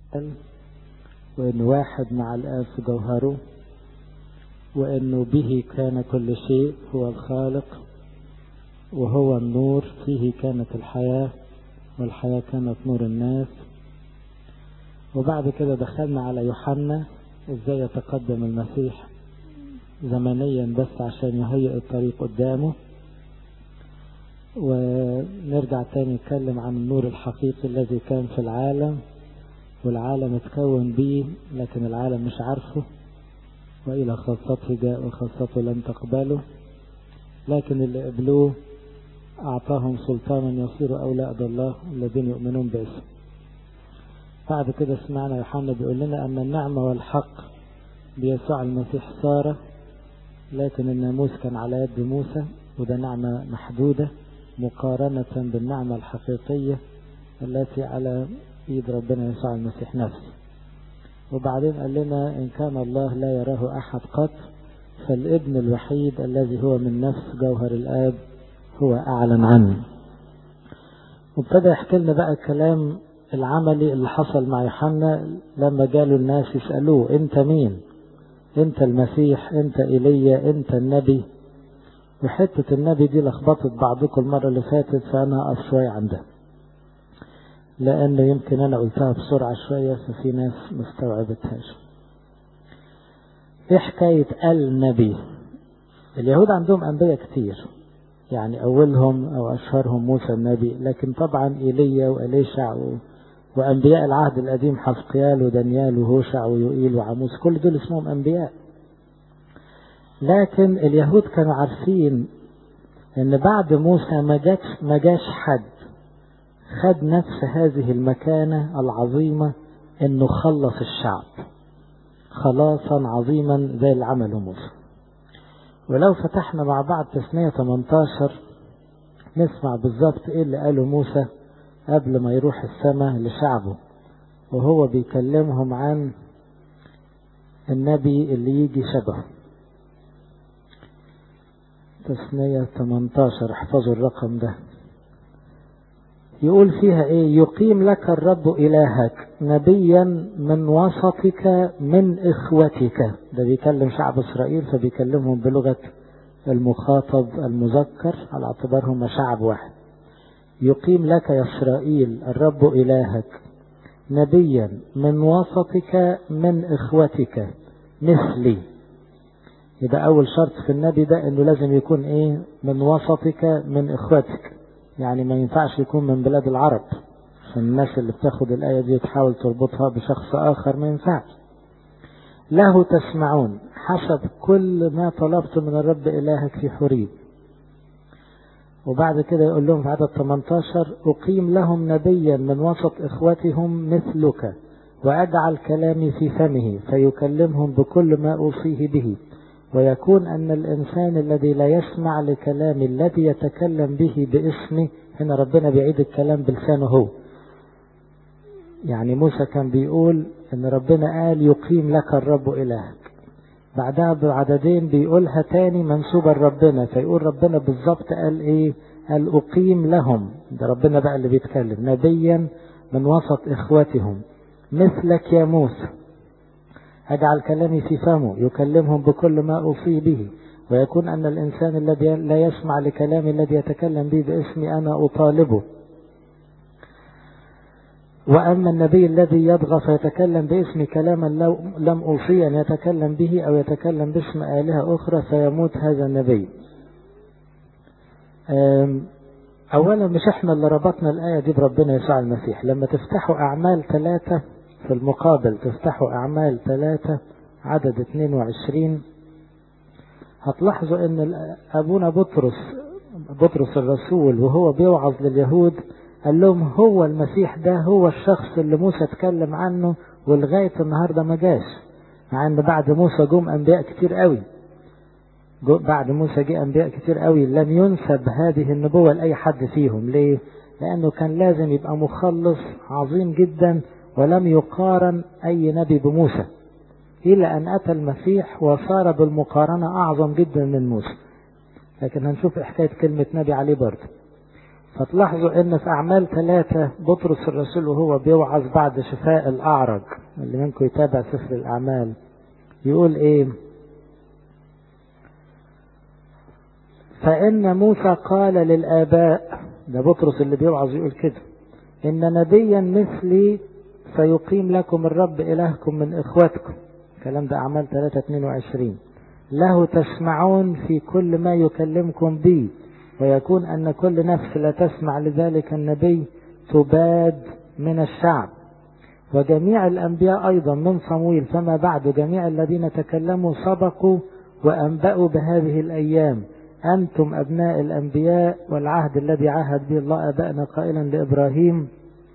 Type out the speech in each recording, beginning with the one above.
وإنه واحد مع الآب في جوهره وإنه به كان كل شيء هو الخالق وهو النور فيه كانت الحياة والحياة كانت نور الناس وبعد كده دخلنا على يوحنا ازاي يتقدم المسيح زمنيا بس عشان يهيئ الطريق قدامه ونرجع تاني نتكلم عن النور الحقيقي الذي كان في العالم والعالم اتكون به لكن العالم مش عارفه وإلى خاصته جاء وخاصته لم تقبله لكن اللي قبلوه أعطاهم سلطانا يصير أولاد الله الذين يؤمنون باسمه بعد كده سمعنا يوحنا بيقول لنا أن النعمة والحق بيسوع المسيح صار لكن الناموس كان على يد موسى وده نعمة محدودة مقارنة بالنعمة الحقيقية التي على ايد ربنا يسوع المسيح نفسه وبعدين قال لنا ان كان الله لا يراه احد قط فالابن الوحيد الذي هو من نفس جوهر الاب هو اعلن عنه وابتدى يحكي لنا بقى الكلام العملي اللي حصل مع يوحنا لما جالوا الناس يسألوه انت مين انت المسيح انت ايليا انت النبي وحتة النبي دي لخبطت بعضكم المرة اللي فاتت فأنا أقف شوية عندها لأنه يمكن أنا قلتها بسرعة شوية ففي ناس مستوعبتهاش إيه حكاية النبي اليهود عندهم أنبياء كتير يعني أولهم أو أشهرهم موسى النبي لكن طبعا إيليا وإليشع و... وأنبياء العهد القديم حزقيال ودانيال وهوشع ويوئيل وعموس كل دول اسمهم أنبياء لكن اليهود كانوا عارفين ان بعد موسى ما جاش ما جاش حد خد نفس هذه المكانة العظيمة انه خلص الشعب خلاصا عظيما زي اللي عمله موسى ولو فتحنا مع بعض تسنية 18 نسمع بالظبط ايه اللي قاله موسى قبل ما يروح السماء لشعبه وهو بيكلمهم عن النبي اللي يجي شبهه تسنية 18 احفظوا الرقم ده يقول فيها ايه يقيم لك الرب الهك نبيا من وسطك من اخوتك ده بيكلم شعب اسرائيل فبيكلمهم بلغة المخاطب المذكر على اعتبارهم شعب واحد يقيم لك يا اسرائيل الرب الهك نبيا من وسطك من اخوتك مثلي يبقى أول شرط في النبي ده إنه لازم يكون إيه من وسطك من إخوتك يعني ما ينفعش يكون من بلاد العرب عشان الناس اللي بتاخد الآية دي تحاول تربطها بشخص آخر ما ينفعش له تسمعون حسب كل ما طلبت من الرب إلهك في حريب وبعد كده يقول لهم في عدد 18 أقيم لهم نبيا من وسط إخوتهم مثلك وأجعل كلامي في فمه فيكلمهم بكل ما أوصيه به ويكون أن الإنسان الذي لا يسمع لكلام الذي يتكلم به باسمه هنا ربنا بيعيد الكلام بلسانه هو يعني موسى كان بيقول أن ربنا قال يقيم لك الرب إلهك بعدها بعددين بيقولها تاني منسوبة لربنا فيقول ربنا بالظبط قال إيه قال أقيم لهم ده ربنا بقى اللي بيتكلم نبيا من وسط إخوتهم مثلك يا موسى أجعل كلامي في فمه يكلمهم بكل ما أوصي به ويكون أن الإنسان الذي لا يسمع لكلامي الذي يتكلم به باسمي أنا أطالبه وأما النبي الذي يبغى فيتكلم باسم كلاما لو لم أوصي أن يتكلم به أو يتكلم باسم آلهة أخرى فيموت هذا النبي أولا مش احنا اللي ربطنا الآية دي بربنا يسوع المسيح لما تفتحوا أعمال ثلاثة في المقابل تفتحوا أعمال ثلاثة عدد 22 هتلاحظوا ان أبونا بطرس بطرس الرسول وهو بيوعظ لليهود قال لهم هو المسيح ده هو الشخص اللي موسى اتكلم عنه ولغاية النهاردة ما جاش مع ان بعد موسى جم انبياء كتير قوي بعد موسى جه انبياء كتير قوي لم ينسب هذه النبوة لأي حد فيهم ليه لانه كان لازم يبقى مخلص عظيم جدا ولم يقارن أي نبي بموسى إلى أن أتى المسيح وصار بالمقارنة أعظم جدا من موسى لكن هنشوف حكاية كلمة نبي عليه برضه فتلاحظوا ان في اعمال ثلاثة بطرس الرسول وهو بيوعظ بعد شفاء الاعرج اللي منكم يتابع سفر الاعمال يقول ايه فان موسى قال للاباء ده بطرس اللي بيوعظ يقول كده ان نبيا مثلي سيقيم لكم الرب الهكم من اخواتكم الكلام ده اعمال 3 22 له تسمعون في كل ما يكلمكم به ويكون أن كل نفس لا تسمع لذلك النبي تباد من الشعب وجميع الأنبياء أيضا من صمويل فما بعد جميع الذين تكلموا سبقوا وأنبأوا بهذه الأيام أنتم أبناء الأنبياء والعهد الذي عهد به الله أبائنا قائلا لإبراهيم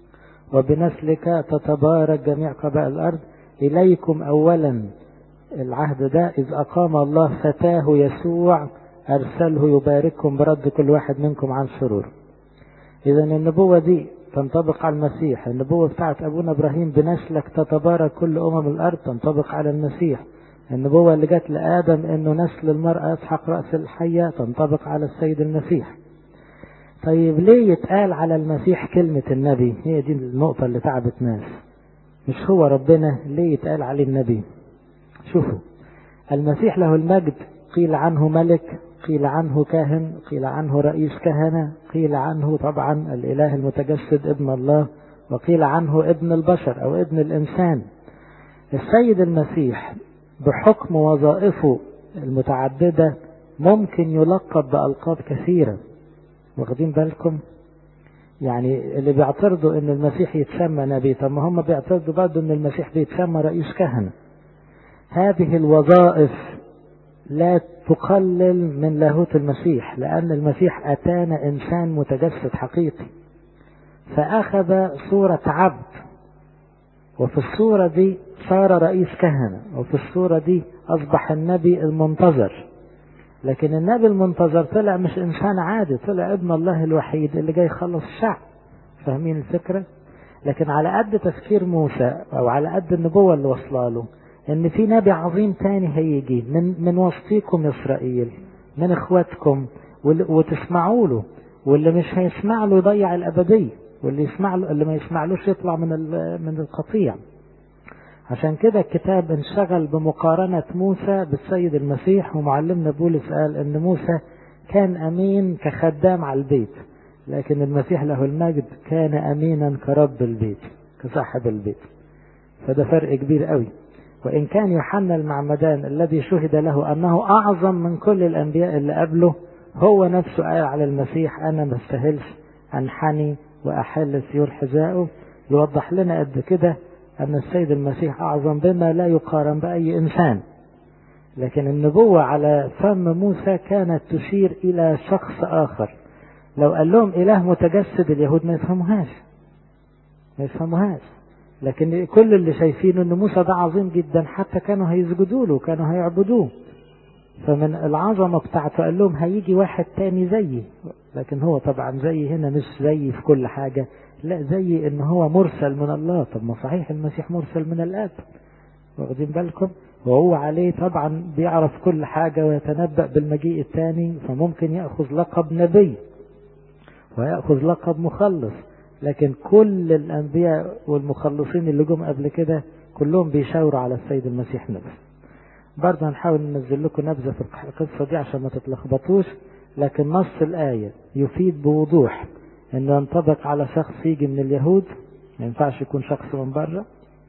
وبنسلك تتبارك جميع قبائل الأرض إليكم أولا العهد ده إذ أقام الله فتاه يسوع أرسله يبارككم برد كل واحد منكم عن شرور إذا النبوة دي تنطبق على المسيح النبوة بتاعت أبونا إبراهيم بنسلك تتبارك كل أمم الأرض تنطبق على المسيح النبوة اللي جت لآدم إنه نسل المرأة يسحق رأس الحية تنطبق على السيد المسيح طيب ليه يتقال على المسيح كلمة النبي هي دي النقطة اللي تعبت ناس مش هو ربنا ليه يتقال عليه النبي شوفوا المسيح له المجد قيل عنه ملك قيل عنه كاهن قيل عنه رئيس كهنة قيل عنه طبعا الإله المتجسد ابن الله وقيل عنه ابن البشر أو ابن الإنسان السيد المسيح بحكم وظائفه المتعددة ممكن يلقب بألقاب كثيرة واخدين بالكم يعني اللي بيعترضوا ان المسيح يتسمى نبي طب ما هم بيعترضوا برضه ان المسيح بيتسمى رئيس كهنة هذه الوظائف لا تقلل من لاهوت المسيح لأن المسيح أتانا إنسان متجسد حقيقي فأخذ صورة عبد وفي الصورة دي صار رئيس كهنة وفي الصورة دي أصبح النبي المنتظر لكن النبي المنتظر طلع مش إنسان عادي طلع ابن الله الوحيد اللي جاي يخلص الشعب فاهمين الفكرة لكن على قد تفكير موسى أو على قد النبوة اللي وصله له ان في نبي عظيم تاني هيجي من من وسطيكم اسرائيل من اخواتكم وتسمعوا له واللي مش هيسمع له يضيع الابديه واللي يسمع له اللي ما يسمعلوش يطلع من من القطيع عشان كده الكتاب انشغل بمقارنة موسى بالسيد المسيح ومعلمنا بولس قال ان موسى كان امين كخدام على البيت لكن المسيح له المجد كان امينا كرب البيت كصاحب البيت فده فرق كبير قوي وإن كان يوحنا المعمدان الذي شهد له أنه أعظم من كل الأنبياء اللي قبله هو نفسه قال على المسيح أنا ما استاهلش أنحني وأحل سيور حذائه يوضح لنا قد كده أن السيد المسيح أعظم بما لا يقارن بأي إنسان لكن النبوة على فم موسى كانت تشير إلى شخص آخر لو قال لهم إله متجسد اليهود ما يفهموهاش ما يفهموهاش لكن كل اللي شايفينه ان موسى ده عظيم جدا حتى كانوا هيسجدوا له كانوا هيعبدوه فمن العظمه بتاعته قال لهم هيجي واحد تاني زيي لكن هو طبعا زي هنا مش زيي في كل حاجه لا زي ان هو مرسل من الله طب ما صحيح المسيح مرسل من الاب واخدين بالكم وهو عليه طبعا بيعرف كل حاجة ويتنبأ بالمجيء الثاني فممكن يأخذ لقب نبي ويأخذ لقب مخلص لكن كل الأنبياء والمخلصين اللي جم قبل كده كلهم بيشاوروا على السيد المسيح نفسه برضه هنحاول ننزل لكم نبذة في القصة دي عشان ما تتلخبطوش لكن نص الآية يفيد بوضوح انه ينطبق على شخص يجي من اليهود ما ينفعش يكون شخص من بره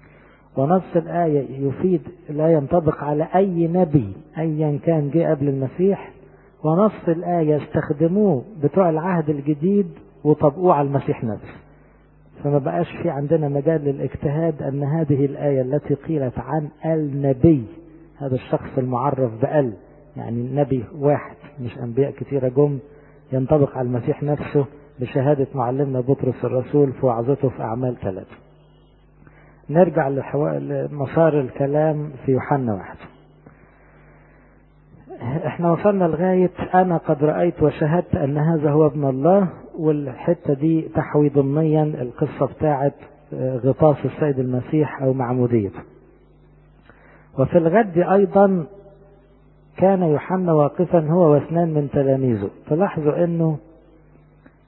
ونص الآية يفيد لا ينطبق على أي نبي أيا كان جه قبل المسيح ونص الآية استخدموه بتوع العهد الجديد وطبقوه على المسيح نفسه فما بقاش في عندنا مجال للاجتهاد أن هذه الآية التي قيلت عن النبي هذا الشخص المعرف بأل يعني نبي واحد مش أنبياء كثيرة جم ينطبق على المسيح نفسه بشهادة معلمنا بطرس الرسول في وعظته في أعمال ثلاثة نرجع لمسار الكلام في يوحنا واحد احنا وصلنا لغاية انا قد رأيت وشهدت ان هذا هو ابن الله والحتة دي تحوي ضمنيا القصة بتاعت غطاس السيد المسيح او معموديته وفي الغد ايضا كان يوحنا واقفا هو واثنان من تلاميذه تلاحظوا انه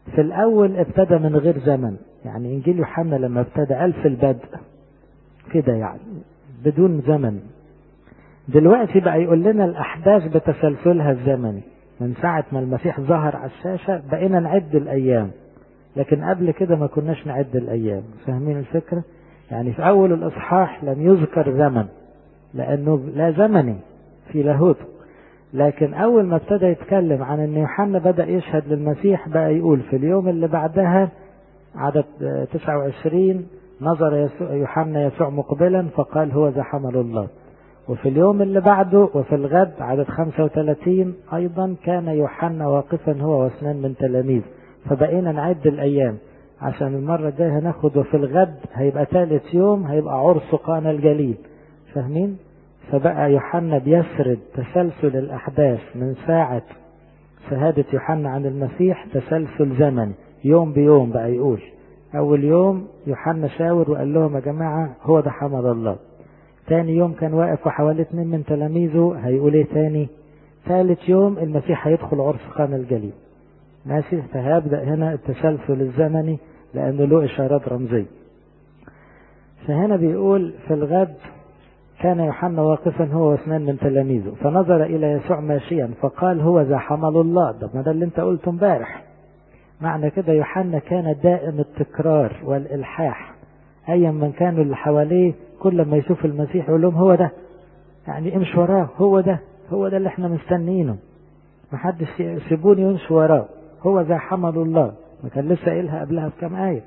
في الأول ابتدى من غير زمن يعني إنجيل يوحنا لما ابتدى قال في البدء كده يعني بدون زمن دلوقتي بقى يقول لنا الأحداث بتسلسلها الزمني من ساعة ما المسيح ظهر على الشاشة بقينا نعد الأيام لكن قبل كده ما كناش نعد الأيام فاهمين الفكرة؟ يعني في أول الإصحاح لم يذكر زمن لأنه لا زمني في لاهوته لكن أول ما ابتدى يتكلم عن أن يوحنا بدأ يشهد للمسيح بقى يقول في اليوم اللي بعدها عدد 29 نظر يسوع يوحنا يسوع مقبلا فقال هو ذا حمل الله وفي اليوم اللي بعده وفي الغد عدد 35 أيضا كان يوحنا واقفا هو واثنان من تلاميذ فبقينا نعد الأيام عشان المرة الجاية هناخد وفي الغد هيبقى ثالث يوم هيبقى عرس قانا الجليل فاهمين؟ فبقى يوحنا بيسرد تسلسل الأحداث من ساعة شهادة يوحنا عن المسيح تسلسل زمني يوم بيوم بقى يقول أول يوم يوحنا شاور وقال لهم يا جماعة هو ده حمد الله تاني يوم كان واقف وحوالي اتنين من تلاميذه هيقول ايه تاني ثالث يوم المسيح هيدخل عرس قانا الجليل ماشي فهيبدأ هنا التسلسل الزمني لأنه له إشارات رمزية فهنا بيقول في الغد كان يوحنا واقفا هو واثنان من تلاميذه فنظر إلى يسوع ماشيا فقال هو ذا حمل الله ده ما ده اللي انت قلته امبارح معنى كده يوحنا كان دائم التكرار والإلحاح أيا من كانوا اللي حواليه كل ما يشوف المسيح يقول لهم هو ده يعني امشي وراه هو ده هو ده اللي احنا مستنيينه محدش سيبوني وامشي وراه هو ذا حمل الله ما كان لسه قايلها قبلها بكام آية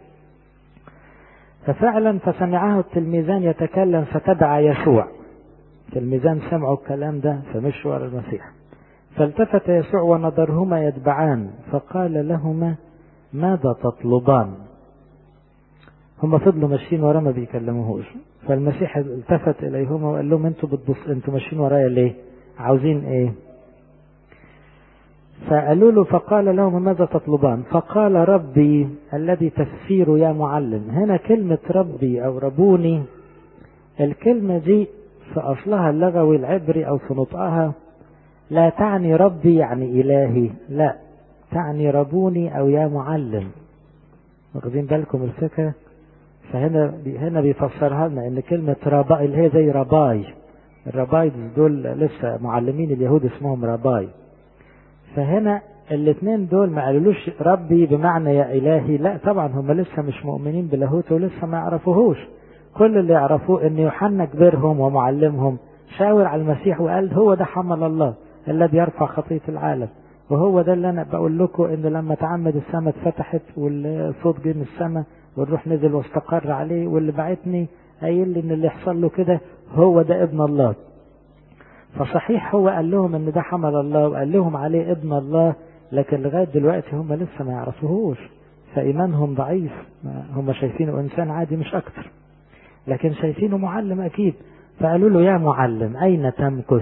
ففعلا فسمعه التلميذان يتكلم فتبع يسوع التلميذان سمعوا الكلام ده فمشوا ورا المسيح فالتفت يسوع ونظرهما يتبعان فقال لهما ماذا تطلبان هم فضلوا ماشيين وراه ما بيكلموهوش فالمسيح التفت اليهما وقال لهم انتوا بتبص انتوا ماشيين ورايا ليه عاوزين ايه فقالوا له فقال لهم ماذا تطلبان فقال ربي الذي تفسير يا معلم هنا كلمة ربي أو ربوني الكلمة دي في أصلها اللغوي العبري أو في نطقها لا تعني ربي يعني إلهي لا تعني ربوني أو يا معلم واخدين بالكم الفكرة فهنا هنا بيفسرها لنا ان كلمة رباي اللي هي زي رباي الرباي دول لسه معلمين اليهود اسمهم رباي فهنا الاثنين دول ما قالولوش ربي بمعنى يا إلهي لا طبعا هم لسه مش مؤمنين بلاهوته ولسه ما يعرفوهوش كل اللي يعرفوه ان يوحنا كبيرهم ومعلمهم شاور على المسيح وقال هو ده حمل الله الذي يرفع خطية العالم وهو ده اللي انا بقول لكم ان لما تعمد السماء اتفتحت والصوت جه من السماء والروح نزل واستقر عليه واللي بعتني قايل لي ان اللي يحصل له كده هو ده ابن الله فصحيح هو قال لهم ان ده حمل الله وقال لهم عليه ابن الله لكن لغايه دلوقتي هم لسه ما يعرفوهوش فايمانهم ضعيف هم شايفينه انسان عادي مش اكتر لكن شايفينه معلم اكيد فقالوا له يا معلم اين تمكث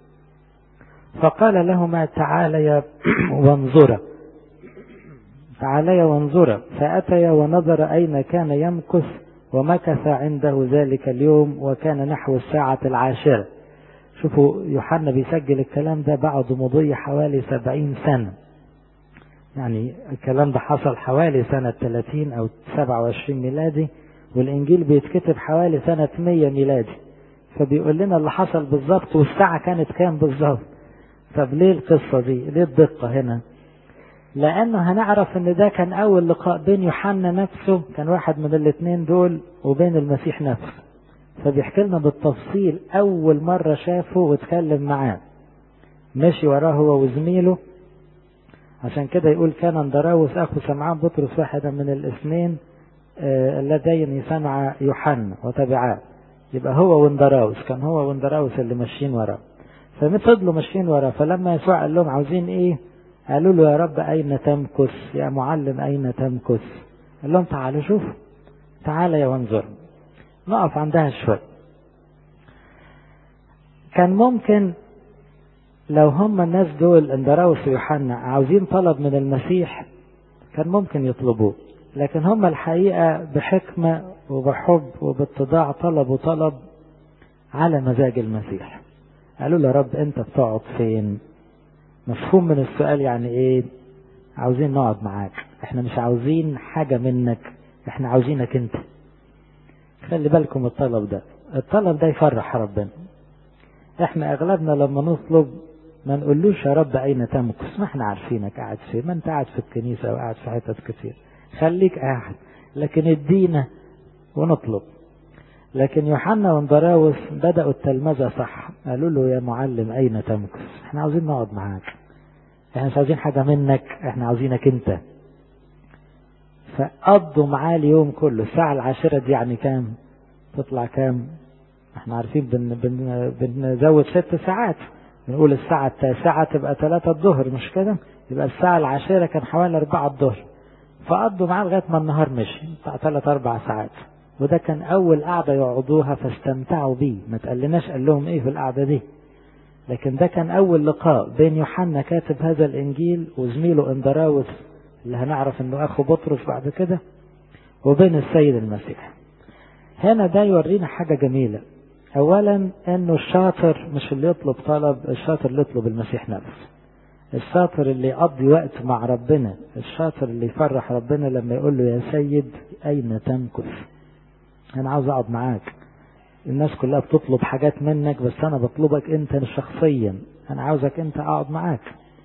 فقال لهما تعاليا وانظرا تعاليا وانظرا فأتيا ونظر أين كان يمكث ومكث عنده ذلك اليوم وكان نحو الساعة العاشرة شوفوا يوحنا بيسجل الكلام ده بعد مضي حوالي سبعين سنة يعني الكلام ده حصل حوالي سنة 30 أو 27 ميلادي والإنجيل بيتكتب حوالي سنة 100 ميلادي فبيقول لنا اللي حصل بالظبط والساعة كانت كام بالظبط طب ليه القصة دي ليه الدقة هنا لأنه هنعرف إن ده كان أول لقاء بين يوحنا نفسه كان واحد من الاثنين دول وبين المسيح نفسه فبيحكي لنا بالتفصيل أول مرة شافه واتكلم معاه مشي وراه هو وزميله عشان كده يقول كان اندراوس أخو سمعان بطرس واحدا من الاثنين آه اللذين سمع يوحنا وتبعاه يبقى هو واندراوس كان هو واندراوس اللي ماشيين وراه ففضلوا ماشيين وراه فلما يسوع قال لهم عاوزين ايه قالوا له يا رب أين تمكث يا معلم أين تمكث قال لهم تعالوا شوفوا تعال يا وانظر نقف عندها شوي كان ممكن لو هم الناس دول اندراوس ويوحنا عاوزين طلب من المسيح كان ممكن يطلبوه لكن هم الحقيقة بحكمة وبحب وباتضاع طلبوا طلب على مزاج المسيح قالوا له يا رب انت بتقعد فين مفهوم من السؤال يعني ايه عاوزين نقعد معاك احنا مش عاوزين حاجة منك احنا عاوزينك انت خلي بالكم الطلب ده الطلب ده يفرح ربنا احنا اغلبنا لما نطلب ما نقولوش يا رب اين تمكث ما احنا عارفينك قاعد فين ما انت قاعد في الكنيسة وقاعد في حتت كتير خليك قاعد لكن ادينا ونطلب لكن يوحنا وندراوس بدأوا التلمذة صح قالوا له يا معلم أين تمكث احنا عاوزين نقعد معاك احنا مش عاوزين حاجة منك احنا عاوزينك انت فقضوا معاه اليوم كله الساعة العاشرة دي يعني كام تطلع كام احنا عارفين بن بن بنزود ست ساعات بنقول الساعة التاسعة تبقى ثلاثة الظهر مش كده يبقى الساعة العاشرة كان حوالي أربعة الظهر فقضوا معاه لغاية ما النهار مشي بتاع ثلاث أربع ساعات وده كان أول قعدة يقعدوها فاستمتعوا بيه ما تقلناش قال لهم إيه في القعدة دي لكن ده كان أول لقاء بين يوحنا كاتب هذا الإنجيل وزميله اندراوس اللي هنعرف إنه أخو بطرس بعد كده وبين السيد المسيح هنا ده يورينا حاجة جميلة أولا إنه الشاطر مش اللي يطلب طلب الشاطر اللي يطلب المسيح نفسه الشاطر اللي يقضي وقت مع ربنا الشاطر اللي يفرح ربنا لما يقول له يا سيد أين تمكث أنا عاوز أقعد معاك الناس كلها بتطلب حاجات منك بس أنا بطلبك أنت شخصيا أنا عاوزك أنت أقعد معاك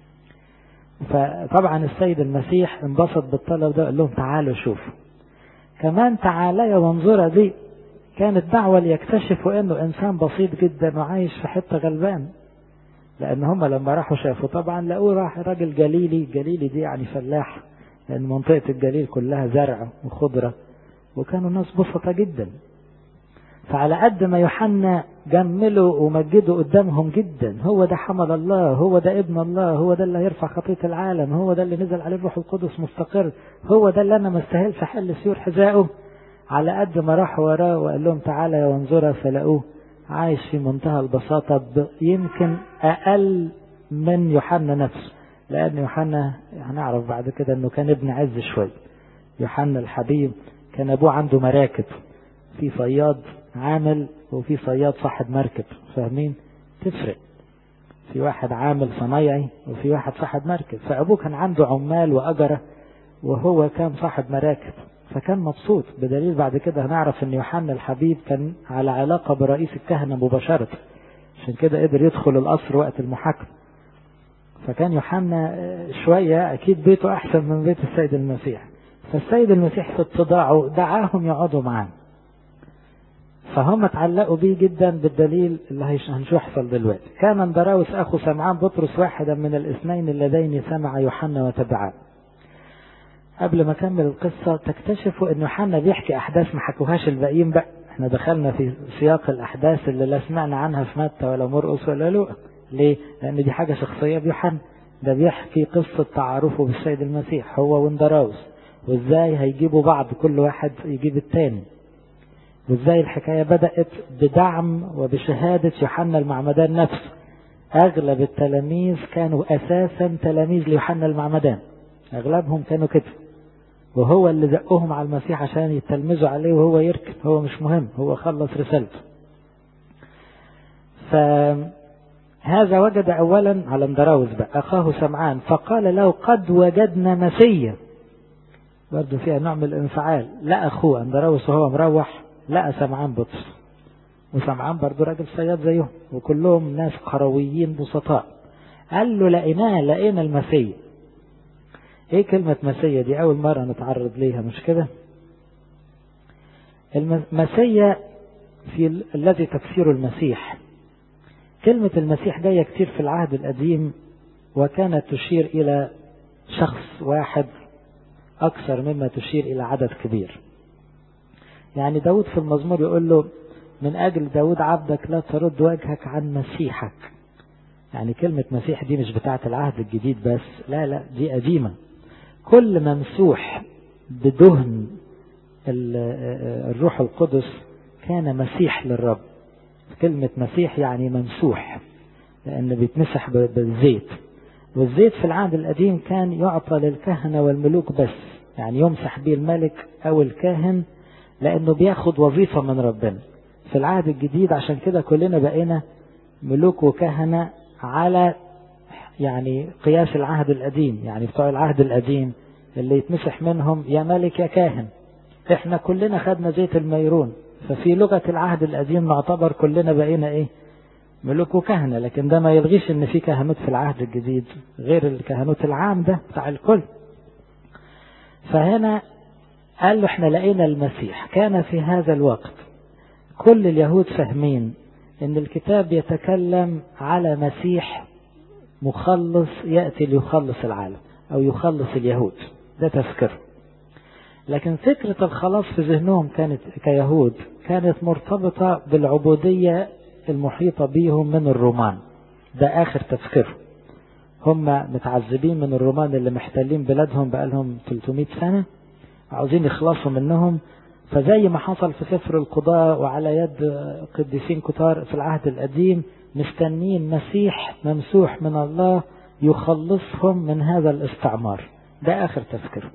فطبعا السيد المسيح انبسط بالطلب ده قال لهم تعالوا شوفوا كمان تعالى وانظرة دي كانت دعوة ليكتشفوا انه انسان بسيط جدا وعايش في حتة غلبان لان هم لما راحوا شافوا طبعا لقوه راح راجل جليلي جليلي دي يعني فلاح لان منطقة الجليل كلها زرع وخضرة وكانوا ناس بسطة جدا فعلى قد ما يوحنا جمله ومجده قدامهم جدا هو ده حمل الله هو ده ابن الله هو ده اللي هيرفع خطية العالم هو ده اللي نزل عليه الروح القدس مستقر هو ده اللي انا ما استاهلش احل سيور حذائه على قد ما راحوا وراه وقال لهم تعالى يا وانظرا فلقوه عايش في منتهى البساطة يمكن أقل من يوحنا نفسه لأن يوحنا هنعرف بعد كده أنه كان ابن عز شوي يوحنا الحبيب كان أبوه عنده مراكب في صياد عامل وفي صياد صاحب مركب فاهمين تفرق في واحد عامل صنايعي وفي واحد صاحب مركب فأبوه كان عنده عمال وأجرة وهو كان صاحب مراكب فكان مبسوط بدليل بعد كده هنعرف ان يوحنا الحبيب كان على علاقة برئيس الكهنة مباشرة عشان كده قدر يدخل القصر وقت المحاكمة فكان يوحنا شوية أكيد بيته أحسن من بيت السيد المسيح فالسيد المسيح في اتضاعه دعاهم يقعدوا معاه فهم اتعلقوا بيه جدا بالدليل اللي هنشوف يحصل دلوقتي كان اندراوس أخو سمعان بطرس واحدا من الاثنين اللذين سمع يوحنا وتبعاه قبل ما اكمل القصة تكتشفوا ان يوحنا بيحكي احداث ما حكوهاش الباقيين بقى احنا دخلنا في سياق الاحداث اللي لا سمعنا عنها في متى ولا مرقس ولا لوقا ليه لان دي حاجة شخصية بيوحنا ده بيحكي قصة تعارفه بالسيد المسيح هو واندراوس وازاي هيجيبوا بعض كل واحد يجيب التاني وازاي الحكاية بدأت بدعم وبشهادة يوحنا المعمدان نفسه اغلب التلاميذ كانوا اساسا تلاميذ ليوحنا المعمدان اغلبهم كانوا كده وهو اللي زقهم على المسيح عشان يتلمذوا عليه وهو يركن هو مش مهم هو خلص رسالته فهذا وجد اولا على اندراوس بقى اخاه سمعان فقال له قد وجدنا مسيا برضه فيها نوع من الانفعال لا اخوه اندراوس وهو مروح لقى سمعان بطرس وسمعان برضه راجل صياد زيهم وكلهم ناس قرويين بسطاء قال له لقيناه لقينا المسيا ايه كلمة مسيا دي اول مرة نتعرض ليها مش كده المسيا في الذي تفسير المسيح كلمة المسيح جاية كتير في العهد القديم وكانت تشير إلى شخص واحد أكثر مما تشير إلى عدد كبير يعني داود في المزمور يقول له من أجل داود عبدك لا ترد وجهك عن مسيحك يعني كلمة مسيح دي مش بتاعة العهد الجديد بس لا لا دي قديمة كل ممسوح بدهن الروح القدس كان مسيح للرب كلمة مسيح يعني ممسوح لأن بيتمسح بالزيت والزيت في العهد القديم كان يعطى للكهنة والملوك بس يعني يمسح به الملك أو الكاهن لأنه بياخد وظيفة من ربنا في العهد الجديد عشان كده كلنا بقينا ملوك وكهنة على يعني قياس العهد القديم يعني بتوع العهد القديم اللي يتمسح منهم يا ملك يا كاهن احنا كلنا خدنا زيت الميرون ففي لغة العهد القديم نعتبر كلنا بقينا ايه ملوك وكهنة لكن ده ما يلغيش ان في كهنوت في العهد الجديد غير الكهنوت العام ده بتاع الكل فهنا قال له احنا لقينا المسيح كان في هذا الوقت كل اليهود فاهمين ان الكتاب يتكلم على مسيح مخلص يأتي ليخلص العالم او يخلص اليهود ده تذكر لكن فكرة الخلاص في ذهنهم كانت كيهود كانت مرتبطة بالعبودية المحيطة بيهم من الرومان ده آخر تفكير هم متعذبين من الرومان اللي محتلين بلادهم بقالهم 300 سنة عاوزين يخلصوا منهم فزي ما حصل في سفر القضاء وعلى يد قديسين كتار في العهد القديم مستنين مسيح ممسوح من الله يخلصهم من هذا الاستعمار ده آخر تفكير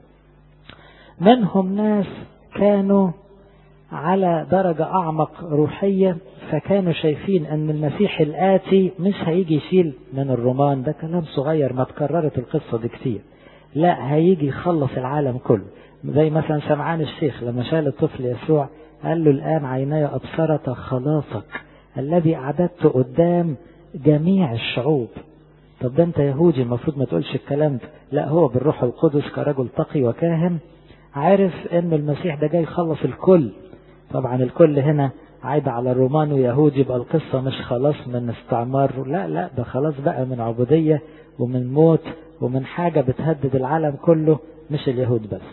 منهم ناس كانوا على درجة أعمق روحية فكانوا شايفين أن المسيح الآتي مش هيجي يشيل من الرومان ده كلام صغير ما تكررت القصة دي كتير لا هيجي يخلص العالم كله زي مثلا سمعان الشيخ لما شال الطفل يسوع قال له الآن عيناي أبصرت خلاصك الذي أعددت قدام جميع الشعوب طب ده انت يهودي المفروض ما تقولش الكلام ده لا هو بالروح القدس كرجل تقي وكاهن عارف ان المسيح ده جاي يخلص الكل طبعا الكل هنا عايد على الرومان ويهود يبقى القصة مش خلاص من استعمار لا لا ده خلاص بقى من عبودية ومن موت ومن حاجة بتهدد العالم كله مش اليهود بس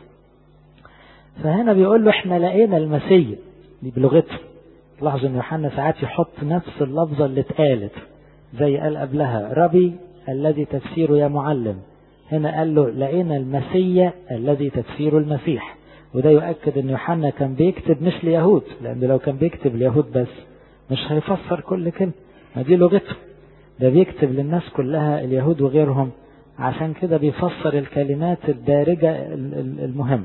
فهنا بيقول له احنا لقينا المسيح دي بلغته لاحظوا ان يوحنا ساعات يحط نفس اللفظة اللي اتقالت زي قال قبلها ربي الذي تفسيره يا معلم هنا قال له لقينا المسيا الذي تفسيره المسيح وده يؤكد ان يوحنا كان بيكتب مش ليهود لان لو كان بيكتب ليهود بس مش هيفسر كل كلمة ما دي لغته ده بيكتب للناس كلها اليهود وغيرهم عشان كده بيفسر الكلمات الدارجة المهم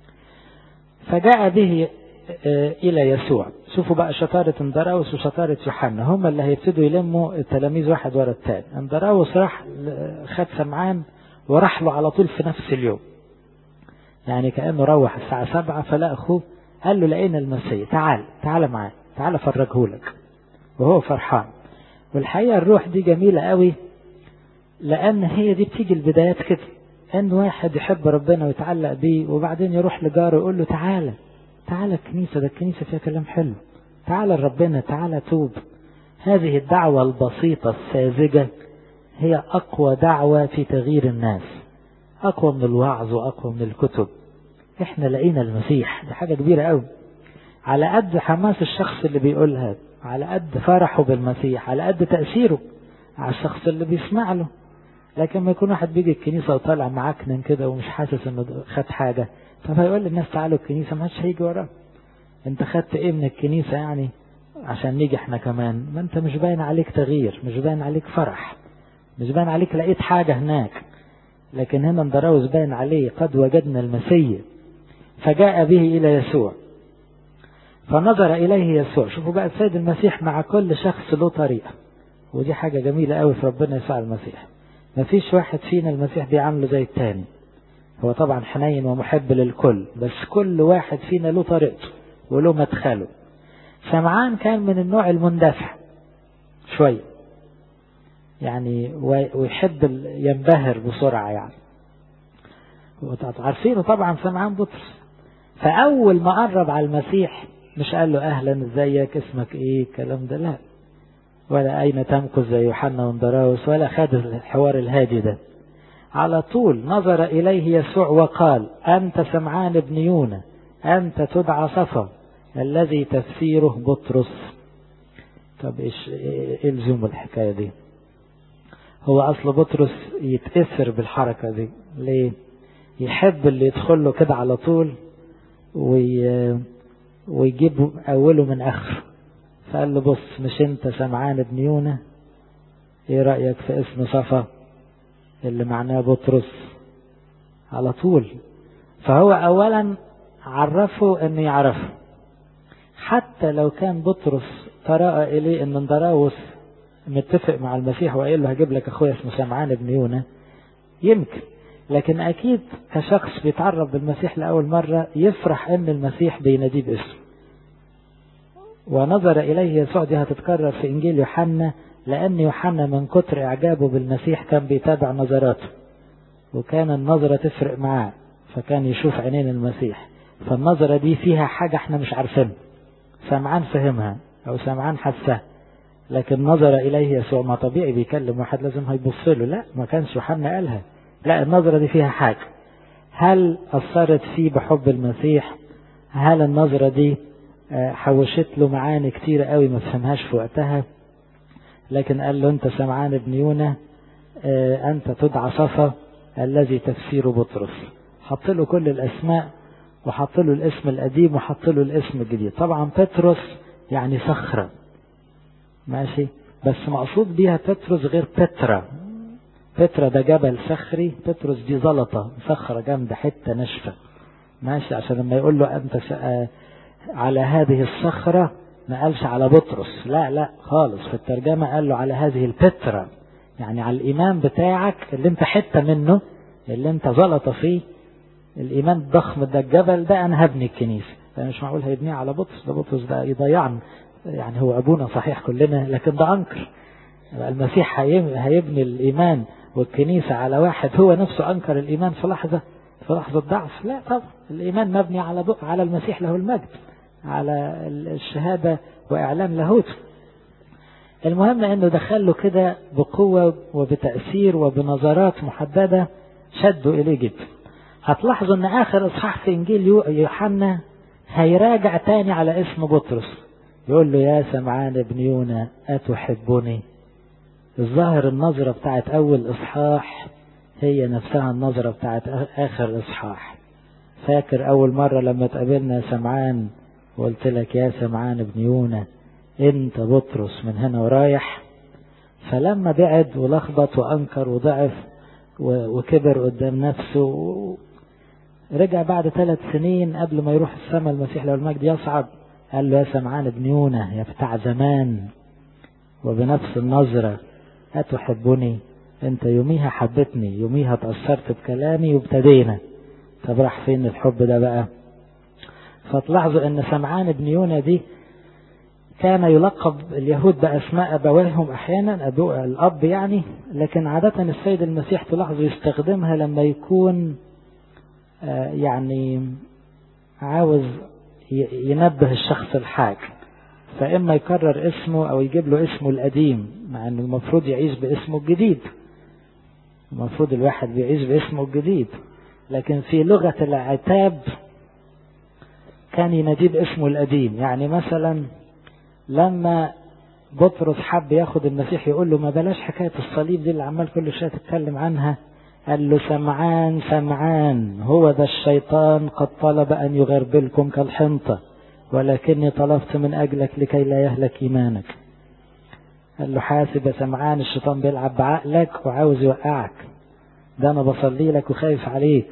فجاء به إلى يسوع شوفوا بقى شطارة اندراوس وشطارة يوحنا هم اللي هيبتدوا يلموا التلاميذ واحد ورا التاني اندراوس راح خد سمعان وراح له على طول في نفس اليوم يعني كأنه روح الساعة سبعة فلا أخوه قال له لقينا المسيح تعال تعال معايا تعال فرجهولك وهو فرحان والحقيقة الروح دي جميلة قوي لأن هي دي بتيجي البدايات كده أن واحد يحب ربنا ويتعلق بيه وبعدين يروح لجاره ويقول له تعالى تعالى الكنيسة ده الكنيسة فيها كلام حلو تعالى لربنا تعالى توب هذه الدعوة البسيطة الساذجة هي أقوى دعوة في تغيير الناس أقوى من الوعظ وأقوى من الكتب إحنا لقينا المسيح دي حاجة كبيرة قوي على قد حماس الشخص اللي بيقولها على قد فرحه بالمسيح على قد تأثيره على الشخص اللي بيسمع له لكن ما يكون واحد بيجي الكنيسة وطالع معكنن كده ومش حاسس انه خد حاجة فهيقول للناس تعالوا الكنيسة ما حدش هيجي وراه انت خدت ايه من الكنيسة يعني عشان نيجي احنا كمان ما انت مش باين عليك تغيير مش باين عليك فرح مش باين عليك لقيت حاجة هناك لكن هنا اندراوس باين عليه قد وجدنا المسيح فجاء به إلى يسوع فنظر إليه يسوع شوفوا بقى السيد المسيح مع كل شخص له طريقة ودي حاجة جميلة قوي في ربنا يسوع المسيح ما فيش واحد فينا المسيح بيعامله زي التاني هو طبعا حنين ومحب للكل بس كل واحد فينا له طريقته وله مدخله سمعان كان من النوع المندفع شوية يعني ويحب ينبهر بسرعة يعني عارفينه طبعا سمعان بطرس فأول ما قرب على المسيح مش قال له أهلا ازيك اسمك ايه الكلام ده لا ولا أين تمكث زي يوحنا وندراوس ولا خد الحوار الهادي ده على طول نظر إليه يسوع وقال أنت سمعان ابن يونا أنت تدعى صفا الذي تفسيره بطرس طب إيش إيه الزوم الحكاية دي هو أصل بطرس يتأثر بالحركة دي ليه يحب اللي يدخل له كده على طول وي... ويجيب أوله من آخره فقال له بص مش انت سمعان ابن يونا ايه رأيك في اسم صفا اللي معناه بطرس على طول فهو اولا عرفه انه يعرفه حتى لو كان بطرس تراءى اليه ان اندراوس متفق مع المسيح وقال له هجيب لك اخويا اسمه سمعان ابن يونا يمكن لكن أكيد كشخص بيتعرف بالمسيح لأول مرة يفرح أن المسيح بيناديه باسمه ونظر إليه يسوع دي هتتكرر في إنجيل يوحنا لأن يوحنا من كتر إعجابه بالمسيح كان بيتابع نظراته وكان النظرة تفرق معاه فكان يشوف عينين المسيح فالنظرة دي فيها حاجة احنا مش عارفينها سمعان فهمها أو سمعان حسها لكن نظر إليه يسوع ما طبيعي بيكلم واحد لازم هيبص له لا ما كانش يوحنا قالها لا النظرة دي فيها حاجة هل أثرت فيه بحب المسيح هل النظرة دي حوشت له معاني كتير قوي ما فهمهاش في وقتها لكن قال له انت سمعان ابن يونا انت تدعى صفا الذي تفسير بطرس حط له كل الاسماء وحط له الاسم القديم وحط له الاسم الجديد طبعا بطرس يعني صخرة ماشي بس مقصود بيها بطرس غير بترا بترا ده جبل صخري بطرس دي زلطة صخرة جامدة حتة ناشفة ماشي عشان لما يقول له انت على هذه الصخرة ما قالش على بطرس لا لا خالص في الترجمة قال له على هذه البترا يعني على الإيمان بتاعك اللي انت حتة منه اللي انت زلط فيه الإيمان الضخم ده الجبل ده أنا هبني الكنيسة أنا مش معقول هيبنيه على بطرس ده بطرس ده يضيعنا يعني هو أبونا صحيح كلنا لكن ده أنكر المسيح هيبني الإيمان والكنيسة على واحد هو نفسه أنكر الإيمان في لحظة في لحظة ضعف لا طبعا الإيمان مبني على على المسيح له المجد على الشهادة وإعلان لاهوته المهم أنه دخله كده بقوة وبتأثير وبنظرات محددة شدوا إليه جدا هتلاحظوا أن آخر إصحاح في إنجيل يوحنا هيراجع تاني على اسم بطرس يقول له يا سمعان ابن يونا أتحبني الظاهر النظرة بتاعت أول إصحاح هي نفسها النظرة بتاعت آخر إصحاح فاكر أول مرة لما تقابلنا سمعان وقلت لك يا سمعان ابن يونا انت بطرس من هنا ورايح فلما بعد ولخبط وانكر وضعف وكبر قدام نفسه رجع بعد ثلاث سنين قبل ما يروح السماء المسيح له المجد يصعد قال له يا سمعان ابن يونا يا بتاع زمان وبنفس النظرة أتحبني انت يوميها حبتني يوميها تأثرت بكلامي وابتدينا طب راح فين الحب ده بقى فتلاحظوا ان سمعان ابن يونا دي كان يلقب اليهود بأسماء أبويهم أحيانا أبو الأب يعني لكن عادة السيد المسيح تلاحظوا يستخدمها لما يكون يعني عاوز ينبه الشخص الحاج فإما يكرر اسمه أو يجيب له اسمه القديم مع أنه المفروض يعيش باسمه الجديد المفروض الواحد بيعيش باسمه الجديد لكن في لغة العتاب كان يناديه باسمه القديم يعني مثلا لما بطرس حب ياخد المسيح يقول له ما بلاش حكاية الصليب دي اللي عمال كل شوية تتكلم عنها قال له سمعان سمعان هو ذا الشيطان قد طلب أن يغربلكم كالحنطة ولكني طلبت من أجلك لكي لا يهلك إيمانك قال له حاسب يا سمعان الشيطان بيلعب بعقلك وعاوز يوقعك ده أنا بصلي لك وخايف عليك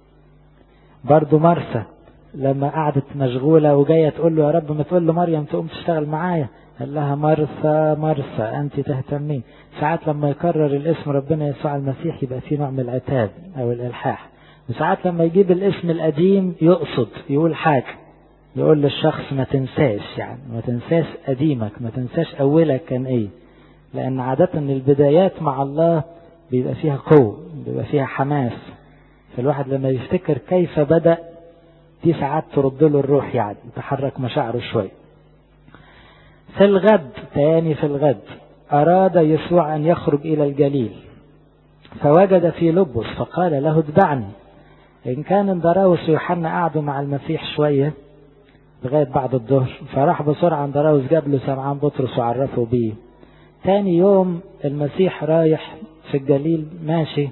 برضو مرسى لما قعدت مشغولة وجاية تقول له يا رب ما تقول له مريم تقوم تشتغل معايا قال لها مرثى مرثى أنت تهتمين ساعات لما يكرر الاسم ربنا يسوع المسيح يبقى فيه نوع من العتاب أو الإلحاح وساعات لما يجيب الاسم القديم يقصد يقول حاجة يقول للشخص ما تنساش يعني ما تنساش قديمك ما تنساش أولك كان إيه لأن عادة البدايات مع الله بيبقى فيها قوة بيبقى فيها حماس فالواحد لما يفتكر كيف بدأ دي ساعات ترد له الروح يعني تحرك مشاعره شوي في الغد تاني في الغد أراد يسوع أن يخرج إلى الجليل فوجد في لبس فقال له اتبعني إن كان اندراوس ويوحنا قعدوا مع المسيح شوية لغاية بعد الظهر فراح بسرعة اندراوس جاب له سمعان بطرس وعرفه بيه تاني يوم المسيح رايح في الجليل ماشي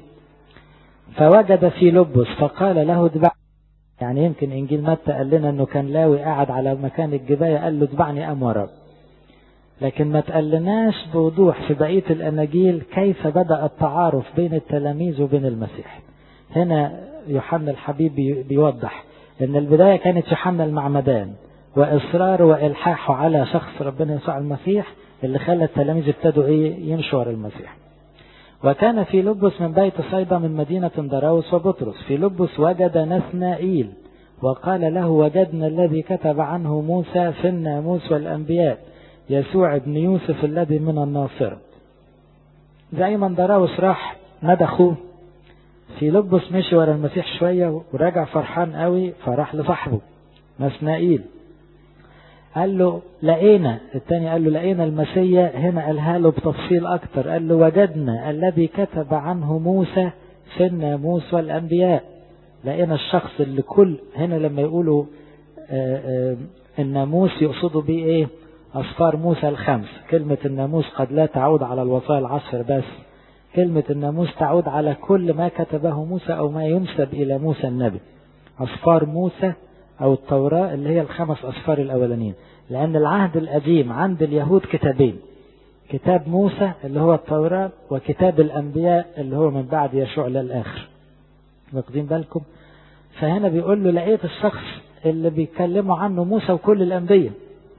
فوجد في لبس فقال له اتبعني يعني يمكن انجيل متى قال لنا انه كان لاوي قاعد على مكان الجبايه قال له اتبعني قام وراه لكن ما تقلناش بوضوح في بقيه الاناجيل كيف بدا التعارف بين التلاميذ وبين المسيح هنا يوحنا الحبيب بيوضح ان البدايه كانت يوحنا المعمدان واصراره والحاحه على شخص ربنا يسوع المسيح اللي خلى التلاميذ ابتدوا ايه يمشوا ورا المسيح وكان في لبس من بيت صيدا من مدينة دراوس وبطرس في لبس وجد نثنائيل وقال له وجدنا الذي كتب عنه موسى في الناموس والأنبياء يسوع ابن يوسف الذي من الناصرة زي ما دراوس راح ندخوه في لبس مشي ورا المسيح شوية ورجع فرحان قوي فراح لصاحبه نثنائيل قال له لقينا التاني قال له لقينا المسيا هنا قالها له بتفصيل أكتر قال له وجدنا الذي كتب عنه موسى في الناموس والأنبياء لقينا الشخص اللي كل هنا لما يقولوا آآ آآ الناموس يقصدوا بيه ايه أصفار موسى الخمس كلمة الناموس قد لا تعود على الوصايا العشر بس كلمة الناموس تعود على كل ما كتبه موسى أو ما ينسب إلى موسى النبي أصفار موسى أو التوراة اللي هي الخمس أصفار الأولانيين لأن العهد القديم عند اليهود كتابين كتاب موسى اللي هو التوراة وكتاب الأنبياء اللي هو من بعد يشوع للآخر واخدين بالكم فهنا بيقول له لقيت الشخص اللي بيتكلموا عنه موسى وكل الأنبياء